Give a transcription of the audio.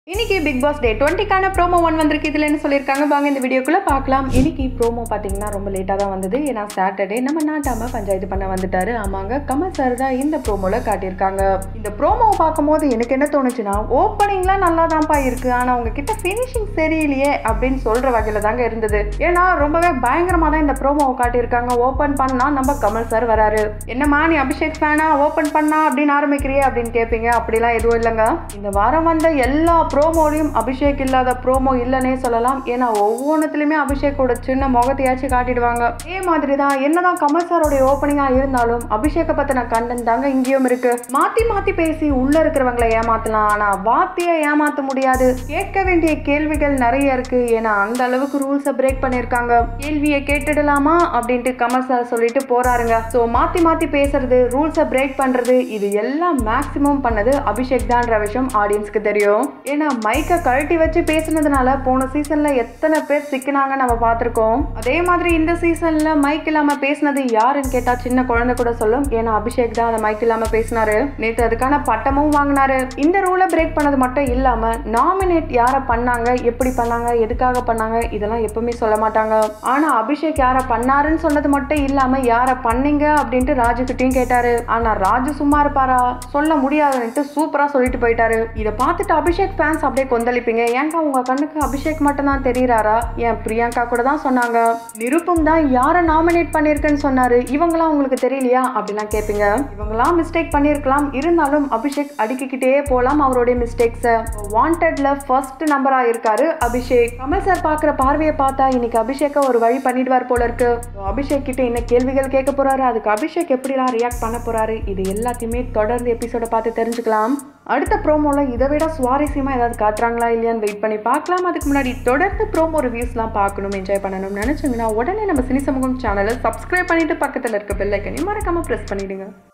இன்னைக்கு Bigg Boss day டுவெண்ட்டிக்கான promo one வந்திருக்கு இதில் என்ன சொல்லியிருக்காங்க வாங்க இந்த வீடியோக்குள்ளே பார்க்கலாம் இன்னைக்கு ப்ரோமோ பார்த்தீங்கன்னா ரொம்ப லேட்டாக தான் வந்தது ஏன்னா சாட்டர்டே நம்ம நாட்டாம பஞ்சாயத்து பண்ண வந்துட்டாரு ஆமாங்க கமல் சார் தான் இந்த ப்ரோமோவில் காட்டியிருக்காங்க இந்த ப்ரோமோவை பார்க்கும்போது எனக்கு என்ன தோணுச்சுன்னா ஓப்பனிங்லாம் நல்லா தான்ப்பா இருக்கு ஆனால் உங்ககிட்ட ஃபினிஷிங் சரியில்லையே அப்படின்னு சொல்கிற வகையில் தாங்க இருந்தது ஏன்னா ரொம்பவே பயங்கரமாக தான் இந்த ப்ரோமோவை காட்டியிருக்காங்க ஓப்பன் பண்ணா நம்ம கமல் சார் வராரு என்னம்மா நீ அபிஷேக் ஃபேனா ஓப்பன் பண்ணா அப்படின்னு ஆரம்பிக்கிறியே அப்படின்னு கேட்பீங்க அப்படிலாம் எதுவும் இல்லைங்க இந்த வாரம் வந்த எல்லா ப்ரோமோலையும் அபிஷேக் இல்லாத ப்ரோமோ இல்லைன்னே சொல்லலாம் ஏன்னா ஒவ்வொன்றுத்துலையுமே அபிஷேக்கோட சின்ன முகத்தையாச்சும் காட்டிடுவாங்க அதே மாதிரி தான் என்னதான் கமல் சாரோடைய ஓப்பனிங்காக இருந்தாலும் அபிஷேக்கை பற்றின கண்டன் தாங்க இங்கேயும் இருக்கு மாற்றி மாற்றி பேசி உள்ளே இருக்கிறவங்களை ஏமாற்றலாம் ஆனால் வார்த்தையை ஏமாற்ற முடியாது கேட்க வேண்டிய கேள்விகள் நிறைய இருக்கு ஏன்னா அந்த அளவுக்கு ரூல்ஸை பிரேக் பண்ணியிருக்காங்க கேள்வியை கேட்டுடலாமா அப்படின்ட்டு கமல் சார் சொல்லிட்டு போறாருங்க ஸோ மாற்றி மாற்றி பேசுறது ரூல்ஸை பிரேக் பண்ணுறது இது எல்லாம் மேக்ஸிமம் பண்ணது அபிஷேக் தான்ற விஷயம் ஆடியன்ஸ்க்கு தெரியும் ஏன்னா மைக்கை கழட்டி வச்சு பேசுனதுனால போன சீசன்ல எத்தனை பேர் சிக்கினாங்க நம்ம பார்த்துருக்கோம் அதே மாதிரி இந்த சீசன்ல மைக் இல்லாம பேசினது யாருன்னு கேட்டா சின்ன குழந்தை கூட சொல்லும் ஏன்னா அபிஷேக் தான் அந்த மைக் இல்லாம பேசினாரு நேற்று அதுக்கான பட்டமும் வாங்கினாரு இந்த ரூலை பிரேக் பண்ணது மட்டும் இல்லாம நாமினேட் யாரை பண்ணாங்க எப்படி பண்ணாங்க எதுக்காக பண்ணாங்க இதெல்லாம் எப்பவுமே சொல்ல மாட்டாங்க ஆனா அபிஷேக் யாரை பண்ணாருன்னு சொன்னது மட்டும் இல்லாம யாரை பண்ணீங்க அப்படின்ட்டு ராஜு கிட்டயும் கேட்டாரு ஆனா ராஜு சும்மா இருப்பாரா சொல்ல முடியாதுன்ட்டு சூப்பரா சொல்லிட்டு போயிட்டாரு இதை பார்த்துட்டு அபிஷேக் ஃபேன்ஸ் அப்படியே கொந்தளிப்பீங்க ஏங்க உங்க கண்ணுக்கு அபிஷேக் மட்டும் தான் தெரியறாரா ஏன் பிரியங்கா கூட தான் சொன்னாங்க நிருப்பம் தான் யாரை நாமினேட் பண்ணியிருக்குன்னு சொன்னாரு இவங்களாம் உங்களுக்கு தெரியலையா அப்படிலாம் கேட்பீங்க இவங்களாம் மிஸ்டேக் பண்ணியிருக்கலாம் இருந்தாலும் அபிஷேக் அடிக்கிக்கிட்டே போகலாம் அவருடைய மிஸ்டேக்ஸை வாண்டட்ல ஃபர்ஸ்ட் நம்பரா இருக்காரு அபிஷேக் கமல் சார் பார்க்குற பார்வையை பார்த்தா இன்னைக்கு அபிஷேக்கை ஒரு வழி பண்ணிடுவார் போல இருக்கு அபிஷேக் கிட்ட என்ன கேள்விகள் கேட்க போறாரு அதுக்கு அபிஷேக் எப்படிலாம் ரியாக்ட் பண்ண போறாரு இது எல்லாத்தையுமே தொடர்ந்து எபிசோட பார்த்து தெரிஞ்சுக்கலாம் அடுத்த ப்ரோமோவில் இதை விட சுவாரஸ்யமாக ஏதாவது காட்டுறாங்களா இல்லையான்னு வெயிட் பண்ணி பார்க்கலாம் அதுக்கு முன்னாடி தொடர்ந்து ப்ரோமோ ரிவ்யூஸ்லாம் பார்க்கணும் என்ஜாய் பண்ணணும்னு நினச்சிங்கன்னா உடனே நம்ம சினி சமூகம் சேனலை சப்ஸ்கிரைப் பண்ணிட்டு பக்கத்தில் இருக்க பெல் ஐக்கனையும் மறக்காமல் ப்ரெஸ் பண்ணிடுங்க